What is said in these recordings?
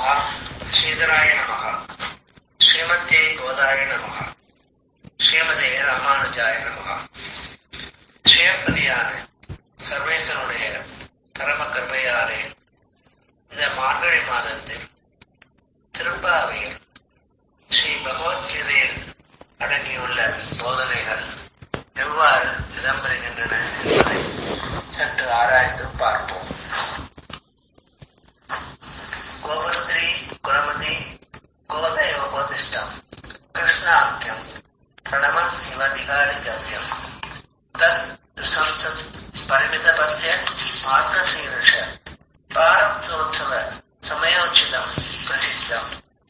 நமஹ ஸ்ரீதராய நமஹ ஸ்ரீமத்தே கோதாய நமஹ ஸ்ரீமதே ராமானுஜாய நமஹ ஸ்ரீயப்பதியான சர்வேசனுடைய பரம கிருபையாலே இந்த மார்கழி மாதத்தில் திருப்பாவையில் ஸ்ரீ பகவத்கீதையில் அடங்கியுள்ள போதனைகள் எவ்வாறு இடம்பெறுகின்றன என்பதை சற்று ஆராய்ந்து பார்ப்போம் கோபஸ்திரீ குணமதி கோதயோபதிஷ்டம் கிருஷ்ணாக்கியம் பிரணமம் இவதிகாரி ஜவ்யம் தத் திரிசம்சத் பரிமிதபத்ய ஆர்த்தசீருஷ பாரப்தோத்சவ சமயோச்சிதம் பிரசித்தம்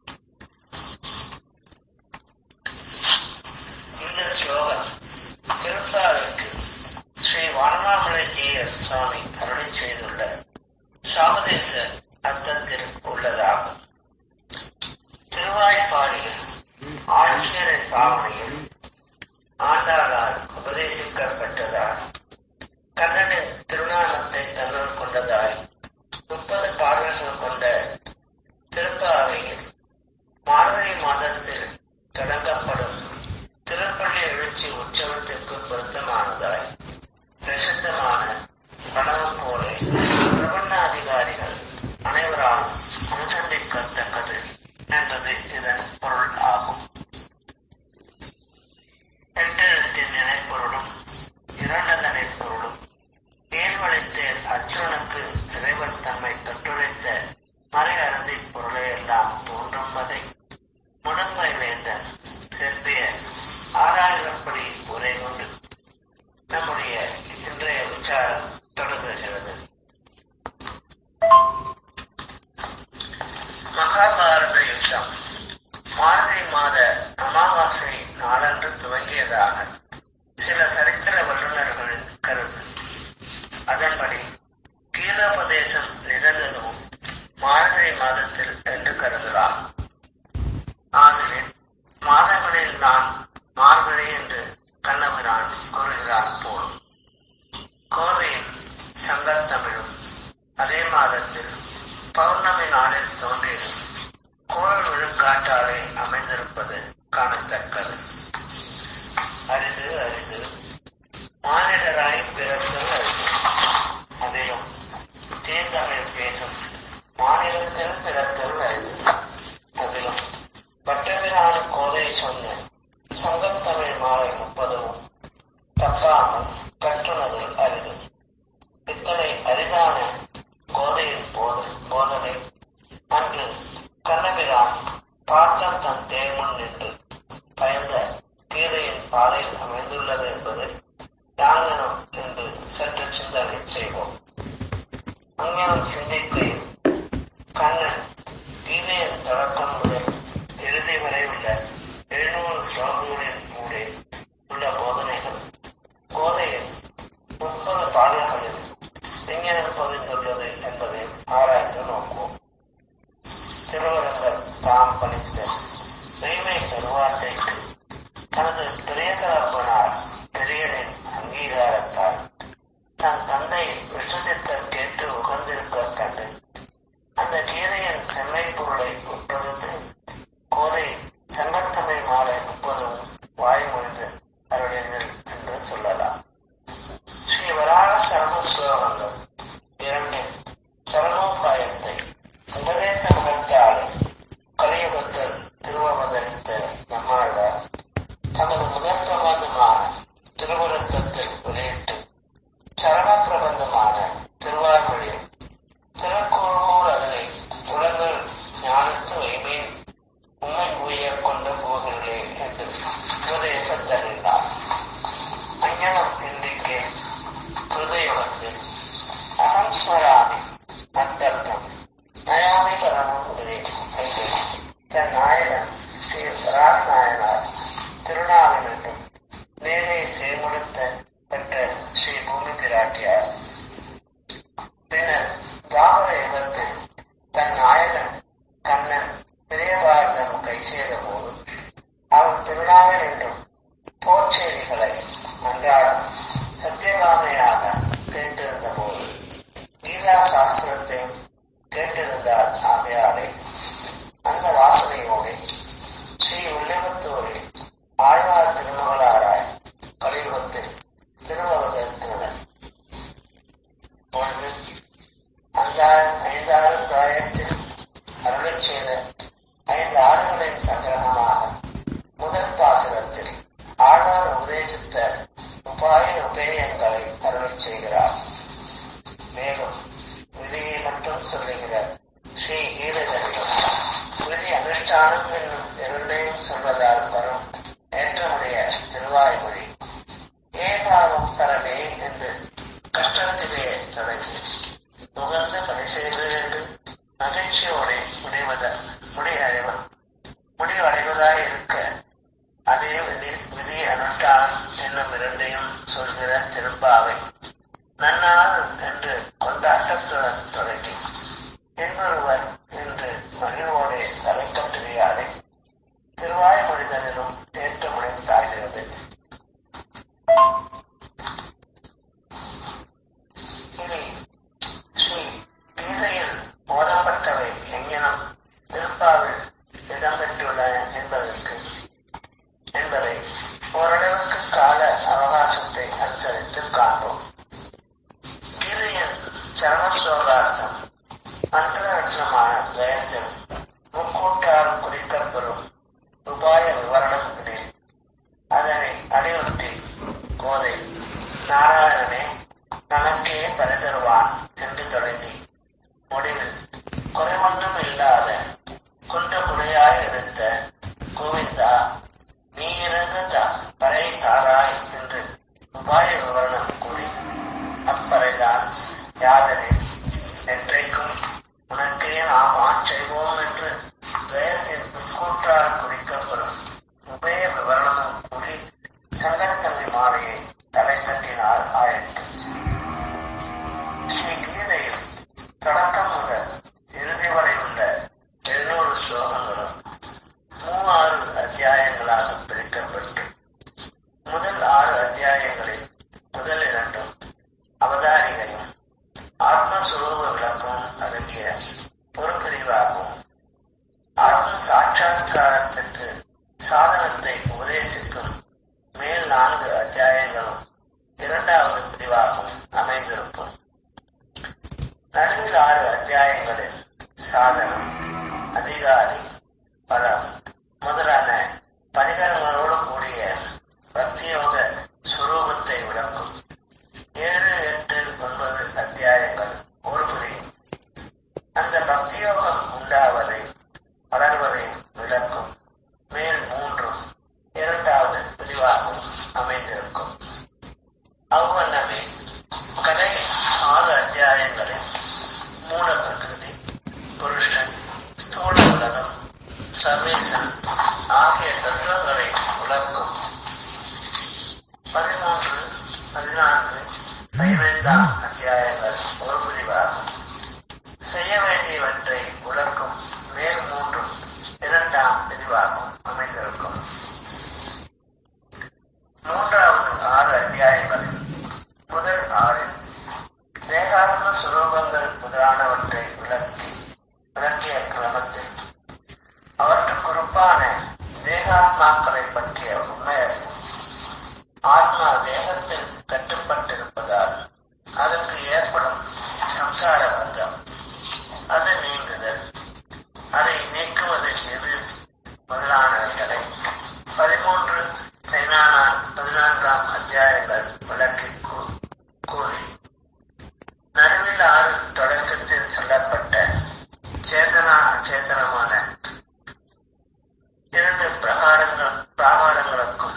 இந்த ஸ்லோகம் திருப்பாவைக்கு ஸ்ரீ வானமாமலை ஜீயர் சுவாமி அருளை செய்துள்ள சாமதேச அர்த்தத்தில் உள்ளதாகும் திருவாய்ப்பாடியில் ஆட்சியரின் பாவனையில் ஆண்டாளால் உபதேசிக்கப்பட்டதால் கண்ணனின் திருநாமத்தை தன்னுள் கொண்டதாய் முப்பது பாடல்கள் கொண்ட திருப்பாவையில் மார்கழி மாதத்தில் தொடங்கப்படும் திருப்பள்ளி எழுச்சி உற்சவத்திற்கு பொருத்தமானதாய் பிரசித்தமான பணம் போல பிரபண்ணாதிகாரிகள் அனைவராலும் அனுசந்திக்கத்தக்கது என்பது இதன் பொருள் ஆகும் எட்டெழுத்தின் நினைப்பொருளும் இரண்டதனின் பொருளும் ஏர்வழித்தேன் அச்சுரனுக்கு இறைவன் தம்மை தொட்டுரைத்த மறை அறுதிப் பொருளை எல்லாம் தோன்றும் வகை முடம்பை வேந்தன் செவ்விய ஆறாயிரம் படி உரை கொண்டு நம்முடைய இன்றைய விசாரம் தொடங்குகிறது மகாபாரத யுத்தம் மார்கழி மாத அமாவாசை நாளன்று துவங்கியதாக சில சரித்திர வல்லுநர்களின் கருத்து அதன்படி கீதோபதேசம் நிகழ்ந்ததும் மார்கழி மாதத்தில் என்று கருதலாம் ஆதலில் மாதங்களில் நான் மார்கழி என்று கண்ணபிரான் கூறுகிறான் போல் கோதையின் சங்கத்தமிழும் அதே மாதத்தில் பௌர்ணமி நாளில் தோன்றியதும் கோள் விழுக்காட்டாலே அமைந்திருப்பது காணத்தக்கது அரிது அரிது மானிடராய் பிறத்தல் அரிது அதிலும் தேர்தமிழ் பேசும் மாநிலத்தில் பிறத்தல் அரிது அதிலும் பட்டபிரான கோதை சொன்ன சங்கத்தமிழ் மாலை முப்பதும் தப்பாமல் கற்றுணதல் அரிது இத்தனை அரிதான கோதையின் போது போதனை அன்று கண்ணபிரான் பார்த்தன் தன் தேர்முன் நின்று பயந்த கீதையின் பாதையில் அமைந்துள்ளது என்பது யாங்கனம் என்று சற்று சிந்தனை செய்வோம் அங்கனம் சிந்திக்கையில் கண்ணன் கீதையின் தொடக்கம் முதல் இறுதி வரை உள்ள எழுநூறு ஸ்லோகங்களின் ஊடே உள்ள போதனைகள் கோதையில் முப்பது பாடல்களில் எங்கென பதிந்துள்ளது என்பதை ஆராய்ந்து நோக்குவோம் திருவரங்கர் தாம் பணித்த மெய்மை பெருவார்த்தைக்கு தனது பிரியதரப்பனார் பெரியனின் அங்கீகாரத்தால் தன் தந்தை விஷ்ணுதித்தர் கேட்டு உகந்திருக்க கண்டு அந்த கீதையின் செம்மை பொருளை உட்படுத்து கோதை சங்கத்தமிழ் மாலை முப்பதும் வாய்மொழிந்து அருளினர் என்று சொல்லலாம் ஸ்ரீ வராக சரம ஸ்லோகங்கள் இரண்டின் சரணோபாயத்தை உபதேச முகத்தாலே கலியுகத்தில் திருவவதரித்த நம்மாழ்வார் தமது முதற் பிரபந்தமான திருவருத்தத்தில் வெளியிட்டு சரண பிரபந்தமான திருவாய்மொழியில் திருக்குறூர் அதனை உலகள் ஞானத்து வைமீன் உண்மை உய கொண்ட போகிறே என்று உபதேசம் தருகிறார் அஞ்ஞனம் இன்றைக்கு ஹிருதயுகத்தில் அகம் ஸ்மராமி அத்தர்த்தம் நயாமி பரமம் உபதேசம் என்று தன் நாயகன் ஸ்ரீ வராக நாயனார் திருநாளம் என்றும் நேரே செய்முடித்த பெற்ற ஸ்ரீ பூமி பிராட்டியார் பின்னர் தாமர யுகத்தில் தன் நாயகன் கண்ணன் பெரியபாரதம் கை செய்த போது அவன் திருநாளன் என்றும் போர் செய்திகளை அன்றாடம் சத்தியகாமையாக கேட்டிருந்த போது கீதா சாஸ்திரத்தையும் கேட்டிருந்தார் ஆகையாலே சொல்கிற ஸ்ரீ கீதைகளிலும் விதி அனுஷ்டானம் என்னும் இரண்டையும் சொல்வதால் வரும் ஏற்றமுடைய திருவாய்மொழி ஏகாவும் பரமே என்று கஷ்டத்திலே தொடங்கி உகந்த பணி செய்து என்று மகிழ்ச்சியோடு முடிவத முடிவடைவ முடிவடைவதாய் இருக்க அதே விதி விதி அனுஷ்டானம் என்னும் இரண்டையும் சொல்கிற திருப்பாவை நன்னாள் என்று கொண்டாட்டத்துடன் தொடங்கி இன்னொருவர் என்று மகிழ்வோடு தலைக்கட்டுகையாடி திருவாய்மொழிதலிலும் ஏற்றமுடைத்தாகிறது இனி ஸ்ரீ கீதையில் ஓதப்பட்டவை எங்கனம் திருப்பாவில் இடம்பெற்றுள்ளன என்பதற்கு என்பதை ஓரளவுக்கு கால அவகாசத்தை அனுசரித்து காண்போம் கீதையின் சர்மஸ்லோகார்த்தம் மந்திரரத்னமான ஜெயந்தில் முக்கூட்டால் குறிக்கப்பெறும் உபாய விவரணங்களில் அதனை அடியொற்றி கோதை நாராயணனே நமக்கே பரிதருவான் என்று தொடங்கி முடிவில் குறைவொன்றும் இல்லாத குண்ட குடையாய் எடுத்த கோவிந்தா நீ இறங்க பறை தாராய் என்று உபாய விவரணம் கூறி அப்பறைதான் யாதனில் என்றைக்கும் உனக்கே நாம் ஆட்செய்வோம் என்று துயரத்தின் முற்கூற்றால் குறிக்கப்படும் உபய விவரணமும் கூறி சங்கரக்கல்வி மாலையை தலை கட்டினாள் ஆயிற்று ஸ்ரீ கீதையில் தொடக்கம் முதல் இறுதி வரை உள்ள எழுநூறு ஸ்லோகங்களும் மூவாறு அத்தியாயங்களாக பிரிக்கப்பட்டு முதல் ஆறு அத்தியாயங்களில் முதல் இரண்டும் அவதாரிகையும் ஆத்மஸ்வரூப விளக்கமும் அடங்கிய ஒரு பிரிவாகவும் ஆத்ம சாட்சா்காரத்துக்கு சாதனத்தை உபதேசிக்கும் மேல் நான்கு அத்தியாயங்களும் இரண்டாவது பிரிவாகவும் அமைந்திருக்கும் நடுவில் ஆறு அத்தியாயங்களில் சாதனம் அதிகாரி பலம் முதலான பரிகரங்களோடு கூடிய பக்தியோக சுரூபத்தை விளக்கும் ஏழு எட்டு ஒன்பது அத்தியாயங்கள் ஒரு பிரிவு அந்த பக்தியோகம் உண்டாவதை வளர்வதை விளக்கும் மேல் மூன்றும் இரண்டாவது பிரிவாகவும் அமைந்திருக்கும் அவ்வண்ணமே கடை ஆறு அத்தியாயங்களில் மூல பிரகிருதி புருஷன் ஸ்தூல உலகம் சர்வேசன் ஆகிய தத்துவங்களை விளக்கும் பதிமூன்று பதினான்கு பதினைந்தாம் அத்தியாயங்கள் ஒரு பிரிவாகும் செய்ய வேண்டியவற்றை விளக்கும் மேல் மூன்றும் இரண்டாம் பிரிவாகவும் அமைந்திருக்கும் மூன்றாவது ஆறு அத்தியாயங்களில் முதல் ஆறில் தேகாத்ம சுரூபங்கள் முதலானவற்றை விளக்கி விளக்கிய கிரமத்தில் அவற்றுக்குறுப்பான தேகாத்மாக்களை பற்றிய உண்மையறிவும் ஆத்மா தேகத்தில் கட்டுப்பட்டிருப்பதால் அதற்கு ஏற்படும் சம்சார பந்தம் அது நீங்குதல் அதை நீக்குவது எது முதலானவர்களை பதிமூன்று பதினாலாம் பதினான்காம் அத்தியாயங்கள் விளக்கி கூ- கூறி நடுவில் ஆறு தொடக்கத்தில் சொல்லப்பட்ட சேதனா அச்சேதனமான இரண்டு பிரகாரங்கள் பிராகாரங்களுக்கும்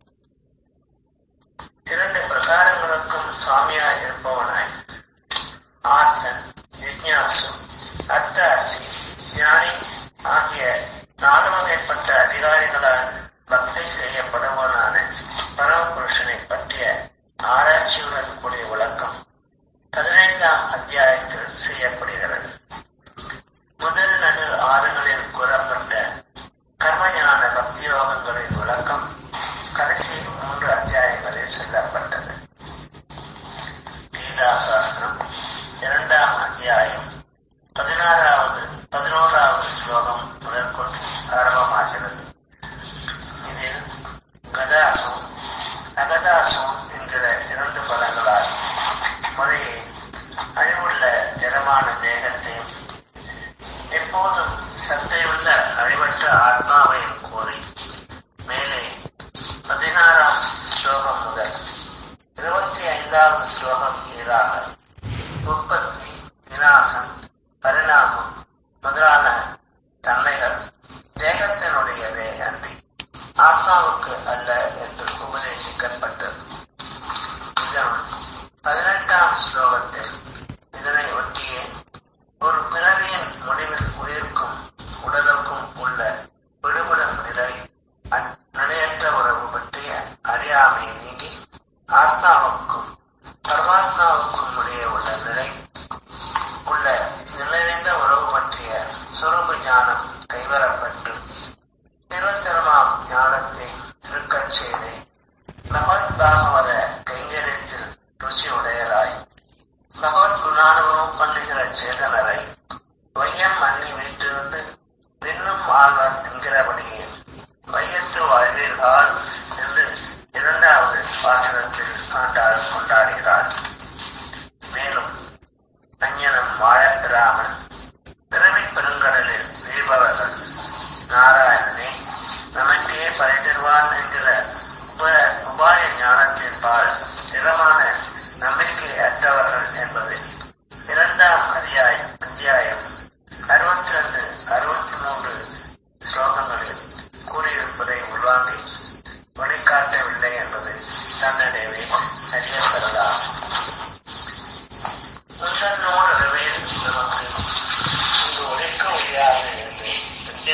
இரண்டு பிரகாரங்களுக்கும் சுவாமியாய் இருப்பவனாய் ஆர்த்தன் ஜிக்ஞாசு அர்த்தார்த்தி ஞானி ஆகிய நாலு வகைப்பட்ட அதிகாரிகளால் பக்தி செய்யப்படுவனான பரமபுருஷனை பற்றிய ஆராய்ச்சியுடன் கூடிய விளக்கம் பதினைந்தாம் அத்தியாயத்தில் செய்யப்படுகிறது முதல் நடு ஆறுகளில் கூறப்பட்ட கர்மஞான பக்தி யோகங்களின் விளக்கம் கடைசி மூன்று அத்தியாயங்களில் சொல்லப்பட்டது கீதா சாஸ்திரம் இரண்டாம் அத்தியாயம் பதினாறாவது பதினோராவது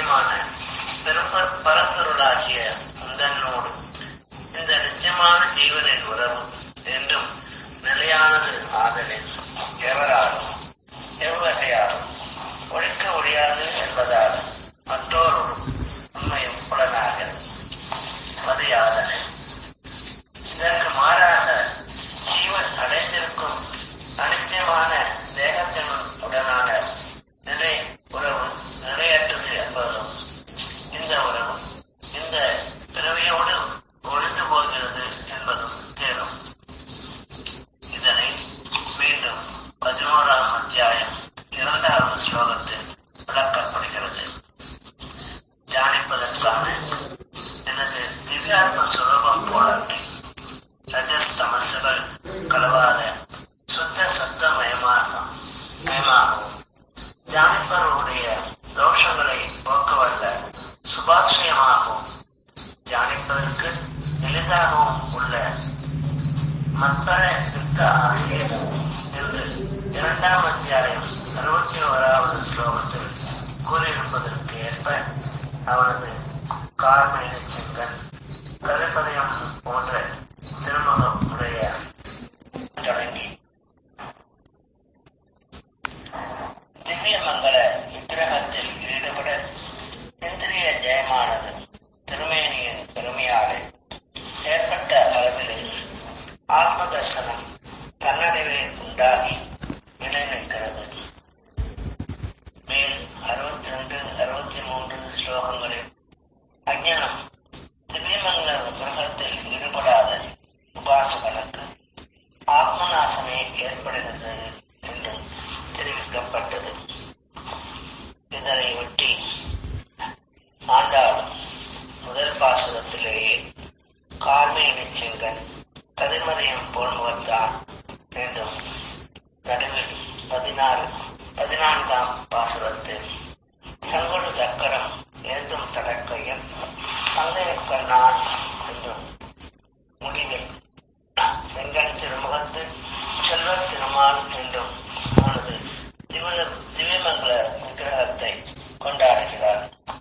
நித்தியமான பெரும்பர் பரம்பொருளாகிய உந்தன்னோடு இந்த நித்தியமான ஜீவனின் உறவு என்றும் நிலையானது ஆதலில் எவராலும் எவ்வகையாலும் ஒழிக்க ஒழியாது என்பதால் மற்றோரும் உண்மையும் புலனாக மதியாதன இதற்கு மாறாக ஜீவன் அடைந்திருக்கும் அனித்தியமான தேகத்தினுடன் உடனான நிலை உறவு நிலையற்றது என்பதும் இந்த உறவு இந்த பிறவியோடு ஒழிந்து போகிறது என்பதும் தேரும் இதனை மீண்டும் பதினோராம் அத்தியாயம் இரண்டாவது ஸ்லோகத்தில் விளக்கப்படுகிறது தியானிப்பதற்கான எனது திவ்யாத்ம சுரூபம் போலன்றி ரஜஸ் தமசுகள் கலவாத சுத்த சத்தமயமாக மயமாகவும் தியானிப்பவருடைய தோஷங்களை போக்கவல்ல சுபாட்சியமாகவும் தியானிப்பதற்கு எளிதாகவும் உள்ள மத்பர யுத்த ஆசிரியர் என்று இரண்டாம் அத்தியாயம் அறுபத்தி ஓராவது ஸ்லோகத்தில் கூறியிருப்பதற்கு ஏற்ப அவனது கார்மேனி செங்கன் கதைப்பதயம் போன்ற திருமுகம் உடைய தொடங்கி திவ்யமங்கல விக்கிரகத்தில் ஈடுபட இந்திரிய ஜெயமானது திருமேனியின் பெருமையாலே ஏற்பட்ட அளவிலே ஆத்ம தர்சனம் தன்னடைவே உண்டாகி நிலை நிற்கிறது மேல் அறுபத்தி ரெண்டு அறுபத்தி மூன்று ஸ்லோகங்களில் அஞ்ஞானம் திவ்யமங்கல விக்கிரகத்தில் ஈடுபடாத உபாசகனுக்கு ஆத்மநாசமே ஏற்படுகின்றது என்றும் தெரிவிக்கப்பட்டது இதனை ஒட்டி ஆண்டாளும் முதல் பாசகத்திலேயே கார்மேனி செங்கன் கதிர்மதியம் போல் முகத்தான் என்றும் நடுவில் பதினாறு பதினான்காம் பாசுரத்தில் சங்கொடு சக்கரம் ஏந்தும் தடக்கையில் சந்தேகக்கண்ணான் என்றும் முடிவில் செங்கன் திருமுகத்து செல்வத் திருமால் என்றும் அவனது திவ்ய திவ்யமங்கல விக்கிரகத்தை கொண்டாடுகிறார்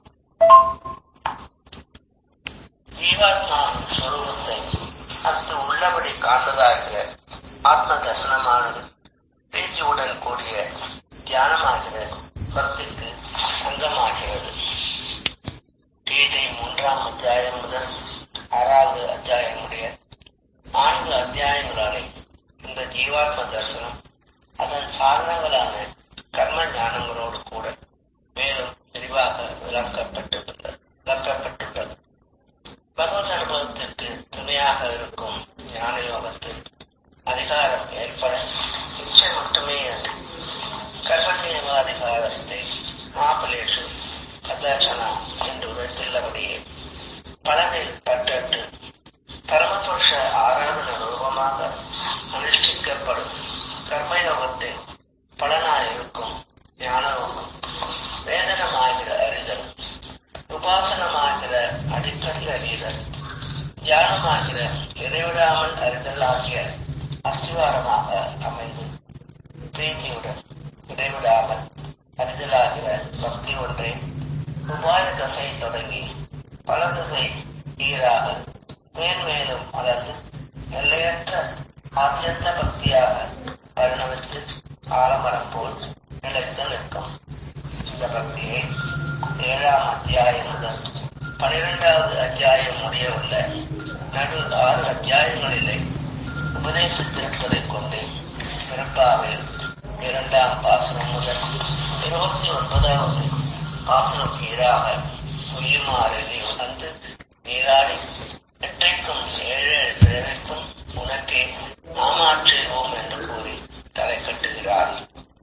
ஜீவாத்மாவின் சொரூபத்தை அத்து உள்ளபடி காண்பதாகிற ஆத்ம தர்சனமானது பேச்சுடன் கூடிய தியானமாகிற பக்திக்கு அங்கமாகிறது கீதை மூன்றாம் அத்தியாயம் முதல் ஆறாவது அத்தியாயம் உடைய நான்கு அத்தியாயங்களாலே இந்த ஜீவாத்ம தரிசனம் அதன் சாதனங்களான கர்ம ஞானங்களோடு கூட மேலும் விரிவாக விளக்கப்பட்டுள்ளது விளக்கப்பட்டுள்ளது பகவத் அனுபவத்திற்கு துணையாக இருக்கும் ஞான யோகத்தில் அதிகாரம் ஏற்பட இச்சை மட்டுமே அது கர்மநியம அதிகாரத்தை மாப்பிளேஷு கதாச்சனா என்று உரைத்துள்ளபடியே பலனில் பற்றற்று பரமபுருஷ ஆராதன ரூபமாக அனுஷ்டிக்கப்படும் கர்மயோகத்தின் பலனாயிருக்கும் ஞானயோகம் வேதனமாகிற அறிதல் உபாசனமாகிற அடிக்கடி அறிதல் தியானமாகிற இடைவிடாமல் அறிதல் ஆகிய அஸ்திவாரமாக அமைந்து பிரீதியுடன் இடைவிடாமல் அறிதலாகிற பக்தி ஒன்றே உபாய தசை தொடங்கி பல திசை ஈராக மேன்மேலும் வளர்ந்து எல்லையற்ற ஆத்தியந்த பக்தியாக பரிணமித்து ஆலமரம் போல் நிலைத்து நிற்கும் இந்த பக்தியை ஏழாம் அத்தியாயம் முதல் பனிரெண்டாவது அத்தியாயம் முடிய உள்ள நடு ஆறு அத்தியாயங்களிலே உபதேசித்திருப்பதைக் கொண்டு பிறப்பாவில் இரண்டாம் பாசனம் முதல் இருபத்தி ஒன்பதாவது பாசனம் ஈராக உயிர்மாறு நீ வந்து நீராடி எட்டைக்கும் ஏழு பிறவிக்கும் உனக்கே நாமாற்றுவோம் என்று கூறி தலை கட்டுகிறார்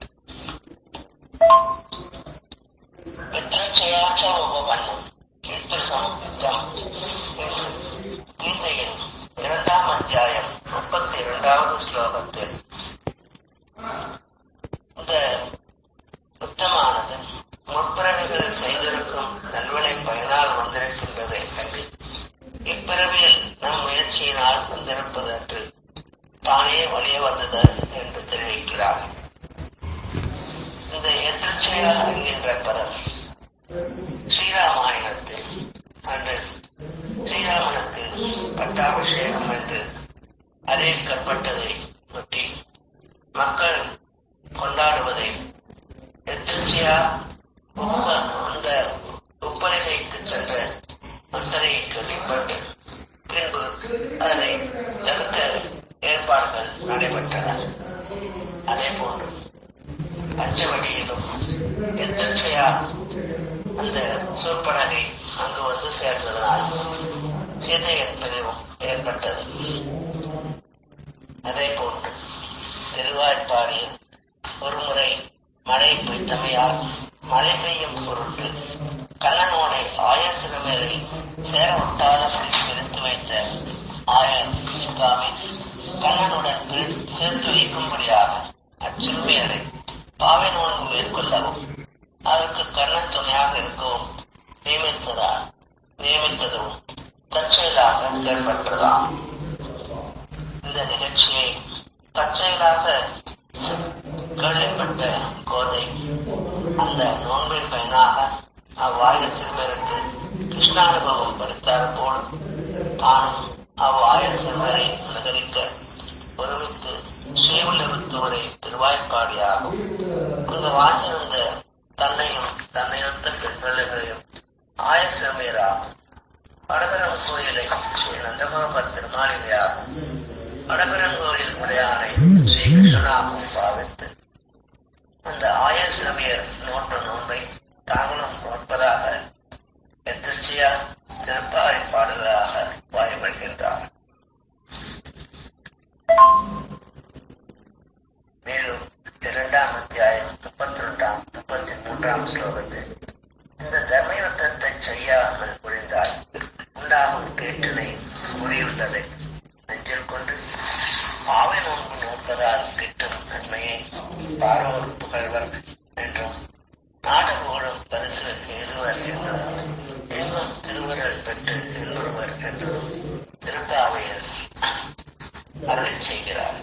மித்திரச்சயாச்ச உபவண்ணம் மித்திரசம் யுத்தம் என்று கீதையின் இரண்டாம் அத்தியாயம் முப்பத்தி இரண்டாவது ஸ்லோகத்தில் இந்த யுத்தமானது முற்பிறவிகளில் செய்திருக்கும் நல்வினை பயனால் வந்திருக்கின்றதே அன்றி இப்பிறவியில் நம் முயற்சியினால் வந்திருப்பது அன்று தானே வழிய வந்தது என்று தெரிவிக்கிறார் இந்த எதிர்ச்சையா என்கின்ற பதம் ஸ்ரீராமாயணத்தில் அன்று ஸ்ரீராமனுக்கு பட்டாபிஷேகம் என்று அறிவிக்கப்பட்டதை ஒட்டி மக்கள் கொண்டாடுவதை எதிர்ச்சியா உப்ப அந்த உப்பரிகைக்கு சென்ற மந்தரையை கேள்விப்பட்டு பின்பு அதனை தடுக்க ஏற்பாடுகள் நடைபெற்றன அதே போன்று பஞ்சவடியிலும் எதிர்ச்சையா அந்த சொற்படகை அங்கு வந்து சேர்ந்ததனால் சீதையின் பிரிவும் ஏற்பட்டது அதே போன்று திருவாய்ப்பாடியில் ஒருமுறை மழை பெய்தமையால் மழை பெய்யும் பொருட்டு கண்ணனோடை ஆயசிறுமேலை சேர ஒட்டாதபடி பிரித்து வைத்த ஆயர் சுவாமி கண்ணனுடன் பிரி- சேர்த்து வைக்கும்படியாக அச்சிறுமியரை பாவை நோன்பு மேற்கொள்ளவும் அதற்கு கண்ணன் துணையாக இருக்கவும் நியமித்ததா நியமித்ததும் தற்செயலாக ஏற்பட்டதாம் இந்த நிகழ்ச்சியை தற்செயலாக கேள்விப்பட்ட கோதை அந்த நோன்பின் பயனாக அவ்வாய சிறுவருக்கு கிருஷ்ணானுபவம் படித்தார் போல் தானும் அவ்வாய சிறுவரை நகரிக்க ஒருமித்து ஸ்ரீவில்லிபுத்தூரை திருவாய்ப்பாடியாகும் அங்கு வாழ்ந்திருந்த தன்னையும் தன்னையொத்த பெண் பிள்ளைகளையும் ஆய சிறுமியராகும் வடபெரும் கோயிலை ஸ்ரீ நந்தகோபர் திருமாளிகையாகும் வடபெருங்கோயில் உடையானை ஸ்ரீ கிருஷ்ணனாகவும் பாவித்து அந்த ஆயசிரமியர் நோற்ற நோன்பை தாங்களும் நோற்பதாக எதிர்ச்சியா திருப்பாவை பாடலாக வாய்மொழிகின்றார் மேலும் இரண்டாம் அத்தியாயம் முப்பத்தி ரெண்டாம் முப்பத்தி மூன்றாம் ஸ்லோகத்தில் இந்த தர்மயுத்தத்தை செய்யாமல் ஒழிந்தால் உண்டாகும் கேட்டினை கூறியுள்ளதை நெஞ்சில் கொண்டு பாவை நோன்பு நோற்பதால் கிட்டும் நன்மையை பாரோர் புகழ்வர் என்றும் நாடு ஓடும் பரிசு எழுவர் என்றும் எங்கும் திருவருள் பெற்று என்பவர் என்றும் திருப்பாவையில் அருளி செய்கிறார்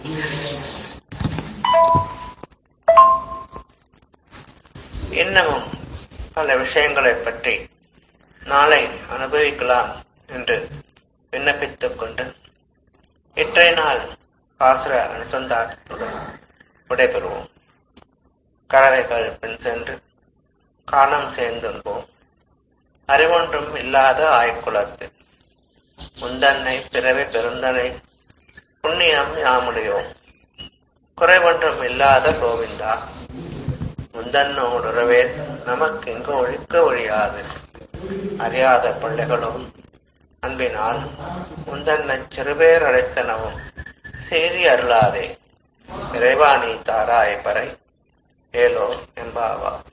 இன்னமும் பல விஷயங்களைப் பற்றி நாளை அனுபவிக்கலாம் என்று விண்ணப்பித்துக் கொண்டு இன்றைய நாள் பாசுர அனுசந்தானத்துடன் விடைபெறுவோம் கறவைகள் பின் சென்று காணம் சேர்ந்துண்போம் அறிவொன்றும் இல்லாத ஆய்க்குலத்து முந்தன்னை பிறவி பெருந்தனை புண்ணியம் யாமுடையோம் குறைவொன்றும் இல்லாத கோவிந்தா முந்தன்னோடுறவே நமக்கு இங்கு ஒழிக்க ஒழியாது அறியாத பிள்ளைகளும் அன்பினால் முந்தன்னை சிறுபேர் அழைத்தனவும் சேரி அருளாதே இறைவாணி தாராய் பறை ஏலோ எம்பாவா